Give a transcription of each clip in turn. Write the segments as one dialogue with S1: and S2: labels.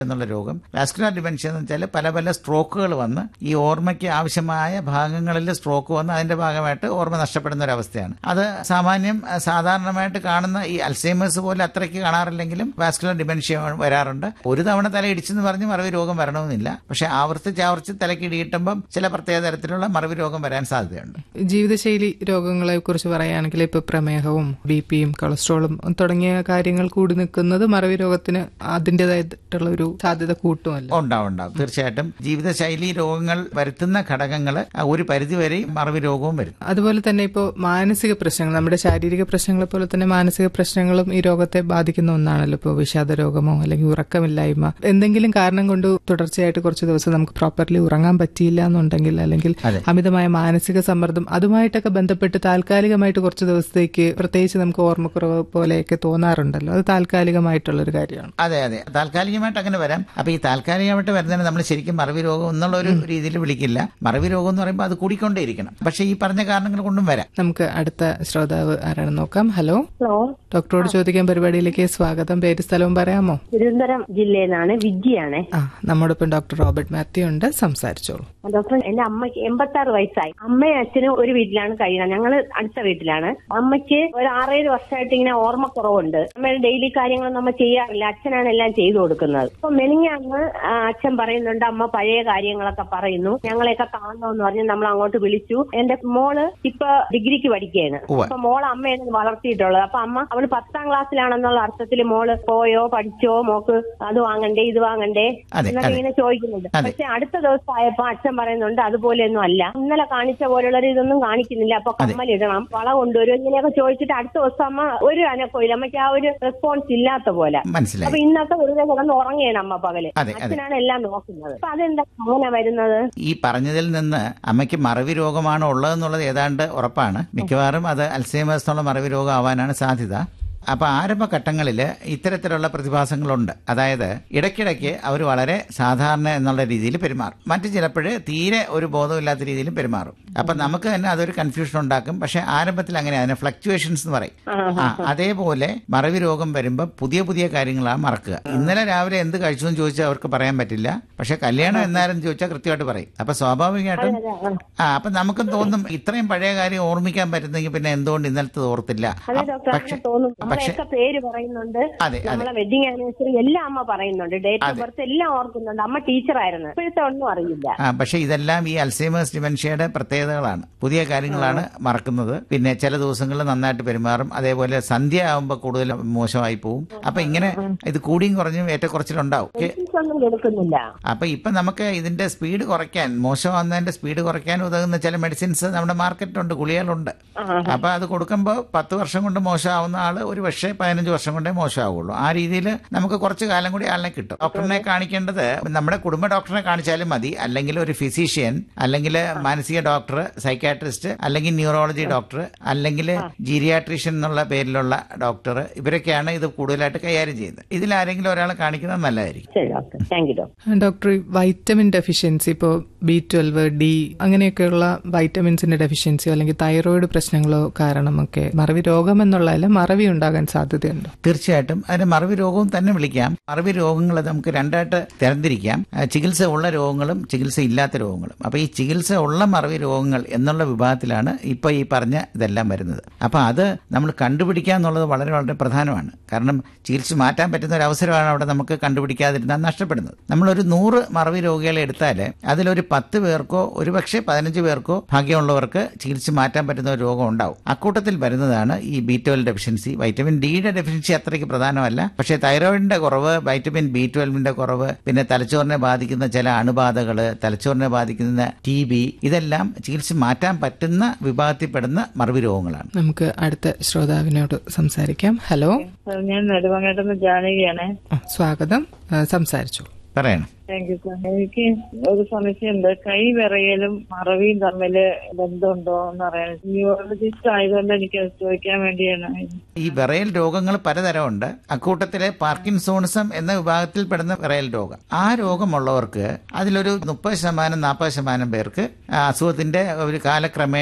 S1: എന്നുള്ള രോഗം vascular dementia എന്ന് വെച്ചാൽ പല പല സ്ട്രോക്കുകൾ വന്ന് ഈ ഓർമ്മയ്ക്ക് ആവശ്യമായ ഭാഗങ്ങളിൽ സ്ട്രോക്ക് വന്ന് അതിന്റെ ഭാഗമായിട്ട് ഓർമ്മ നഷ്ടപ്പെടുന്ന ഒരു അവസ്ഥയാണ് അത് സാമാന്യം ആ, സാധാരണമായിട്ട് കാണുന്ന ഈ അൽസൈമേഴ്സ് പോലെ അത്രയ്ക്ക് കാണാറില്ലെങ്കിലും വാസ്കുലർ ഡിമെൻഷ്യ വരാറുണ്ട് ഒരു തവണ തല ഇടിച്ചെന്ന് പറഞ്ഞ് മറവി രോഗം വരണമെന്നില്ല പക്ഷെ ആവർത്തിച്ച് ആവർത്തിച്ച് തലയ്ക്ക് ഇടിയിട്ടുമ്പം ചില പ്രത്യേക തരത്തിലുള്ള മറവി രോഗം വരാൻ സാധ്യതയുണ്ട്
S2: ജീവിതശൈലി രോഗങ്ങളെ കുറിച്ച് പറയുകയാണെങ്കിൽ ഇപ്പൊ പ്രമേഹവും ബി പിയും കൊളസ്ട്രോളും തുടങ്ങിയ കാര്യങ്ങൾ കൂടി നിൽക്കുന്നത് മറവി രോഗത്തിന് അതിൻ്റെതായിട്ടുള്ള ഒരു സാധ്യത കൂട്ടുമല്ലോ
S1: ഉണ്ടാവും ഉണ്ടാവും തീർച്ചയായിട്ടും ജീവിതശൈലി രോഗങ്ങൾ വരുത്തുന്ന ഘടകങ്ങൾ ഒരു പരിധിവരെ മറവി രോഗവും വരും
S2: അതുപോലെ തന്നെ ഇപ്പോൾ മാനസിക പ്രശ്നങ്ങൾ നമ്മുടെ ശാരീരിക പ്രശ്നങ്ങളെ പോലെ തന്നെ മാനസിക പ്രശ്നങ്ങളും ഈ രോഗത്തെ ബാധിക്കുന്ന ഒന്നാണല്ലോ ഇപ്പോൾ വിഷാദ രോഗമോ അല്ലെങ്കിൽ ഉറക്കമില്ലായ്മ എന്തെങ്കിലും കാരണം കൊണ്ട് തുടർച്ചയായിട്ട് കുറച്ച് ദിവസം നമുക്ക് പ്രോപ്പർലി ഉറങ്ങാൻ പറ്റിയില്ല എന്നുണ്ടെങ്കിൽ അല്ലെങ്കിൽ
S1: അതെ.
S2: അമിതമായ മാനസിക സമ്മർദ്ദം അതുമായിട്ടൊക്കെ ബന്ധപ്പെട്ട് താൽക്കാലികമായിട്ട് കുറച്ച് ദിവസത്തേക്ക് പ്രത്യേകിച്ച് നമുക്ക് ഓർമ്മക്കുറവ് പോലെയൊക്കെ തോന്നാറുണ്ടല്ലോ അത് താൽക്കാലികമായിട്ടുള്ള ഒരു കാര്യമാണ്
S1: അതെ അതെ താൽക്കാലികമായിട്ട് അങ്ങനെ വരാം അപ്പൊ ഈ താൽക്കാലികമായിട്ട് വരുന്നതിന് നമ്മൾ ശരിക്കും മറവി രോഗം എന്നുള്ള ഒരു രീതിയിൽ വിളിക്കില്ല മറവി രോഗം എന്ന് പറയുമ്പോൾ അത് കൂടിക്കൊണ്ടേയിരിക്കണം പക്ഷേ ഈ പറഞ്ഞ കാരണങ്ങൾ കൊണ്ടും വരാം
S2: നമുക്ക് അടുത്ത ശ്രോതാവ് ആരാണെന്ന് നോക്കാം ഹലോ
S3: ഹലോ
S2: ഡോക്ടറോട് ചോദിക്കാൻ പരിപാടിയിലേക്ക് സ്വാഗതം പേര് സ്ഥലവും പറയാമോ
S3: തിരുവനന്തപുരം ജില്ലയിൽ നിന്നാണ് വിജിയാണ്
S2: ആ നമ്മോടൊപ്പം ഡോക്ടർ റോബർട്ട് മാത്യു ഉണ്ട് സംസാരിച്ചോളൂ
S3: ഡോക്ടർ എന്റെ അമ്മയ്ക്ക് എൺപത്തി ആറ് വയസ്സായി അമ്മയും അച്ഛനും ഒരു വീട്ടിലാണ് കഴിയുന്നത് ഞങ്ങൾ അടുത്ത വീട്ടിലാണ് അമ്മയ്ക്ക് ഒരു ആറേഴ് വർഷമായിട്ട് ഇങ്ങനെ ഓർമ്മക്കുറവുണ്ട് അമ്മയുടെ ഡെയിലി കാര്യങ്ങൾ നമ്മൾ ചെയ്യാറില്ല അച്ഛനാണ് എല്ലാം ചെയ്തു കൊടുക്കുന്നത് അപ്പൊ മെനിങ്ങാന്ന് ആ, അച്ഛൻ പറയുന്നുണ്ട് അമ്മ പഴയ കാര്യങ്ങളൊക്കെ പറയുന്നു ഞങ്ങളെയൊക്കെ കാണണമെന്ന് പറഞ്ഞ് നമ്മൾ അങ്ങോട്ട് വിളിച്ചു എന്റെ മോള് ഇപ്പൊ ഡിഗ്രിക്ക് പഠിക്കുകയാണ്
S1: ഉവ്വ.
S3: അപ്പൊ മോള് അമ്മയാണ് വളർത്തിയിട്ടുള്ളത് അപ്പൊ അമ്മ അവള് പത്താം ക്ലാസ്സിലാണെന്നുള്ള അർത്ഥത്തിൽ മോള് പോയോ പഠിച്ചോ മോക്ക് അത് വാങ്ങണ്ടേ ഇത് വാങ്ങണ്ടേ
S1: അതെ,
S3: എന്നൊക്കെ
S1: അതെ.
S3: ഇങ്ങനെ ചോദിക്കുന്നുണ്ട്
S1: അതെ.
S3: പക്ഷെ അടുത്ത ദിവസം ആയപ്പോ അച്ഛൻ പറയുന്നുണ്ട് അതുപോലെയൊന്നും അല്ല ഇന്നലെ കാണിച്ച പോലുള്ളവർ ഇതൊന്നും കാണിക്കുന്നില്ല അപ്പൊ കമ്മലിടണം വള കൊണ്ടുവരും ഇങ്ങനെയൊക്കെ ചോദിച്ചിട്ട് അടുത്ത ദിവസം അമ്മ ഒരു അനക്കമില്ല അമ്മയ്ക്ക് ആ ഒരു റെസ്പോൺസ് ഇല്ലാത്ത പോലെ അപ്പൊ
S1: മനസ്സിലായി
S3: ഇന്നത്തെ വെറുതെ കിടന്ന് ഉറങ്ങിയാണ് അമ്മ പകല്
S1: അതെ, അതെ.
S3: അച്ഛനാണ് എല്ലാം നോക്കുന്നത് അപ്പൊ അതെന്താ അങ്ങനെ വരുന്നത്
S1: ഈ പറഞ്ഞതിൽ നിന്ന് അമ്മയ്ക്ക് മറവി രോഗമാണ് ഉള്ളതെന്നുള്ളത് ഏതാണ്ട് ഉറപ്പാണ് മിക്കവാറും അത് അൽസൈമേഴ്സ് എന്നുള്ള മറവി രോഗം ആവാനാണ് സാധ്യത അപ്പൊ ആരംഭഘട്ടങ്ങളിൽ ഇത്തരത്തിലുള്ള പ്രതിഭാസങ്ങളുണ്ട് അതായത് ഇടയ്ക്കിടയ്ക്ക് അവർ വളരെ സാധാരണ എന്നുള്ള രീതിയിൽ പെരുമാറും മറ്റു ചിലപ്പോഴ് തീരെ ഒരു ബോധമില്ലാത്ത രീതിയിലും പെരുമാറും അപ്പൊ നമുക്ക് തന്നെ അതൊരു കൺഫ്യൂഷൻ ഉണ്ടാക്കും പക്ഷെ ആരംഭത്തിൽ അങ്ങനെ അതിനെ ഫ്ലക്ച്വേഷൻസ് എന്ന് പറയും ആ അതേപോലെ മറവി രോഗം വരുമ്പോൾ പുതിയ പുതിയ കാര്യങ്ങളാണ് മറക്കുക ഇന്നലെ രാവിലെ എന്ത് കഴിച്ചു എന്ന് ചോദിച്ചാൽ അവർക്ക് പറയാൻ പറ്റില്ല പക്ഷെ കല്യാണം എന്നാരും ചോദിച്ചാൽ കൃത്യമായിട്ട് പറയും അപ്പൊ സ്വാഭാവികമായിട്ടും ആ അപ്പൊ നമുക്കും തോന്നും ഇത്രയും പഴയ കാര്യം ഓർമ്മിക്കാൻ പറ്റുന്നെങ്കിൽ പിന്നെ എന്തുകൊണ്ട് ഇന്നലത്തെ ഓർത്തില്ല
S3: അതെ ഡോക്ടർ
S1: പക്ഷെ
S3: അങ്ങനെ തോന്നും
S1: പക്ഷെ
S3: നമ്മളെയൊക്കെ പേര് പറയുന്നുണ്ട്
S1: അതെ, അതെ.
S3: നമ്മളെ വെഡിങ് ആനിവേഴ്സറി എല്ലാം അമ്മ പറയുന്നുണ്ട് ഡേറ്റ് ഓഫ് ബർത്ത് എല്ലാം ഓർക്കുന്നുണ്ട് അമ്മ ടീച്ചറായിരുന്നു ഇപ്പോഴത്തെ ഒന്നും അറിയില്ല
S1: ആ പക്ഷെ ഇതെല്ലാം ഈ അൽസൈമേഴ്സ് ഡിമെൻഷ്യയുടെ പ്രത്യേകതകളാണ് പുതിയ കാര്യങ്ങളാണ് മറക്കുന്നത് പിന്നെ ചില ദിവസങ്ങളിൽ നന്നായിട്ട് പെരുമാറും അതേപോലെ സന്ധ്യ ആകുമ്പോൾ കൂടുതൽ മോശമായി പോവും അപ്പൊ ഇങ്ങനെ ഇത് കൂടിയും കുറഞ്ഞും ഏറ്റക്കുറച്ചിലുണ്ടാവും ഓക്കെ
S3: മെഡിസിൻസ് ഒന്നും കൊടുക്കുന്നില്ല
S1: അപ്പൊ ഇപ്പൊ നമുക്ക് ഇതിന്റെ സ്പീഡ് കുറയ്ക്കാൻ മോശമാകുന്നതിന്റെ സ്പീഡ് കുറയ്ക്കാൻ ഉതകുന്ന ചില മെഡിസിൻസ് നമ്മുടെ മാർക്കറ്റിലുണ്ട് ഗുളികകളുണ്ട് അപ്പൊ അത് കൊടുക്കുമ്പോൾ പത്ത് വർഷം കൊണ്ട് മോശമാവുന്ന ആള് ഒരു പക്ഷേ പതിനഞ്ച് വർഷം കൊണ്ടേ മോശമാവുള്ളൂ ആ രീതിയിൽ നമുക്ക് കുറച്ച് കാലം കൂടി ആളിനെ കിട്ടും ഡോക്ടറിനെ കാണിക്കേണ്ടത് നമ്മുടെ കുടുംബ ഡോക്ടറെ കാണിച്ചാലും മതി അല്ലെങ്കിൽ ഒരു ഫിസീഷ്യൻ അല്ലെങ്കിൽ മാനസിക ഡോക്ടർ സൈക്കാട്രിസ്റ്റ് അല്ലെങ്കിൽ ന്യൂറോളജി ഡോക്ടർ അല്ലെങ്കിൽ ജീരിയാട്രീഷ്യൻ എന്നുള്ള പേരിലുള്ള ഡോക്ടർ ഇവരൊക്കെയാണ് ഇത് കൂടുതലായിട്ട് കൈകാര്യം ചെയ്യുന്നത് ഇതിലാരെങ്കിലും ഒരാളെ കാണിക്കുന്നത് നല്ലതായിരിക്കും
S3: ശരി doctor thank you doctor
S2: doctor ഈ വൈറ്റമിൻ ഡെഫിഷ്യൻസി ഇപ്പോൾ ബി ട്വൽവ് ഡി അങ്ങനെയൊക്കെയുള്ള വൈറ്റമിൻസിന്റെ ഡെഫിഷ്യൻസിയോ അല്ലെങ്കിൽ തൈറോയിഡ് പ്രശ്നങ്ങളോ കാരണമൊക്കെ മറവി രോഗം എന്നുള്ളതല്ല മറവി ഉണ്ടാകാൻ സാധ്യതയുണ്ട്
S1: തീർച്ചയായിട്ടും അതിന് മറവി രോഗവും തന്നെ വിളിക്കാം മറവി രോഗങ്ങൾ നമുക്ക് രണ്ടായിട്ട് തരംതിരിക്കാം ആ, ചികിത്സ ഉള്ള രോഗങ്ങളും ചികിത്സ ഇല്ലാത്ത രോഗങ്ങളും അപ്പൊ ഈ ചികിത്സ ഉള്ള മറവി രോഗങ്ങൾ എന്നുള്ള വിഭാഗത്തിലാണ് ഇപ്പൊ ഈ പറഞ്ഞ ഇതെല്ലാം വരുന്നത് അപ്പൊ അത് നമ്മൾ കണ്ടുപിടിക്കുക എന്നുള്ളത് വളരെ വളരെ പ്രധാനമാണ് കാരണം ചികിത്സ മാറ്റാൻ പറ്റുന്ന ഒരു അവസരമാണ് അവിടെ നമുക്ക് കണ്ടുപിടിക്കാതിരുന്നാൽ നഷ്ടപ്പെടുന്നത് നമ്മളൊരു നൂറ് മറവി രോഗികളെ എടുത്താൽ അതിലൊരു പത്ത് പേർക്കോ ഒരുപക്ഷെ പതിനഞ്ച് പേർക്കോ ഭാഗ്യമുള്ളവർക്ക് ചികിത്സ മാറ്റാൻ പറ്റുന്ന ഒരു രോഗം ഉണ്ടാവും അക്കൂട്ടത്തിൽ വരുന്നതാണ് ഈ ബി ട്വൽവ് ഡെഫിഷ്യൻസി വൈറ്റമിൻ ഡിയുടെ ഡെഫിഷ്യൻസി അത്രയ്ക്ക് പ്രധാനമല്ല പക്ഷേ തൈറോയിഡിന്റെ കുറവ് വൈറ്റമിൻ ബി ട്വൽവിന്റെ കുറവ് പിന്നെ തലച്ചോറിനെ ബാധിക്കുന്ന ചില അണുബാധകൾ തലച്ചോറിനെ ബാധിക്കുന്ന ടി ബി ഇതെല്ലാം ചികിത്സ മാറ്റാൻ പറ്റുന്ന വിഭാഗത്തിൽപ്പെടുന്ന മറവി രോഗങ്ങളാണ്
S2: നമുക്ക് അടുത്ത ശ്രോതാവിനോട് സംസാരിക്കാം ഹലോ
S4: ഞാൻ നെടുമങ്ങാട്ടുന്ന ജാനകിയാണ്
S2: ആ, സ്വാഗതം ആ, സംസാരിച്ചു
S1: പറയണം
S4: താങ്ക് യു സാർ എനിക്ക് ഒരു സംശയമുണ്ട് കൈ വിറയലും മറവിയും തമ്മില് ബന്ധമുണ്ടോ എന്ന് അറിയാൻ ന്യൂറോളജിസ്റ്റ് ആയതുകൊണ്ട് എനിക്ക് അത് ചോദിക്കാൻ വേണ്ടിയാണ്
S1: ഈ വിറയൽ രോഗങ്ങൾ പലതരമുണ്ട് അക്കൂട്ടത്തിലെ പാർക്കിൻസോണിസം എന്ന വിഭാഗത്തിൽപ്പെടുന്ന വിറയൽ രോഗം ആ രോഗമുള്ളവർക്ക് അതിലൊരു മുപ്പത് ശതമാനം നാൽപ്പത് ശതമാനം പേർക്ക് ആ അസുഖത്തിന്റെ ഒരു കാലക്രമേണ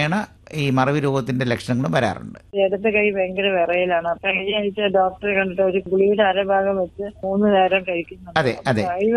S1: ഈ മറവി രോഗത്തിന്റെ ലക്ഷണങ്ങളും വരാറുണ്ട്
S4: ഇടത്ത കൈ ഭയങ്കര വിറയലാണ് കഴിഞ്ഞ ആഴ്ച ഡോക്ടറെ കണ്ടിട്ട് ഒരു ഗുളിയുടെ അരഭാഗം വെച്ച് മൂന്ന് നേരം കഴിക്കുന്നുണ്ട്
S1: അതെ അതെ
S4: കൈ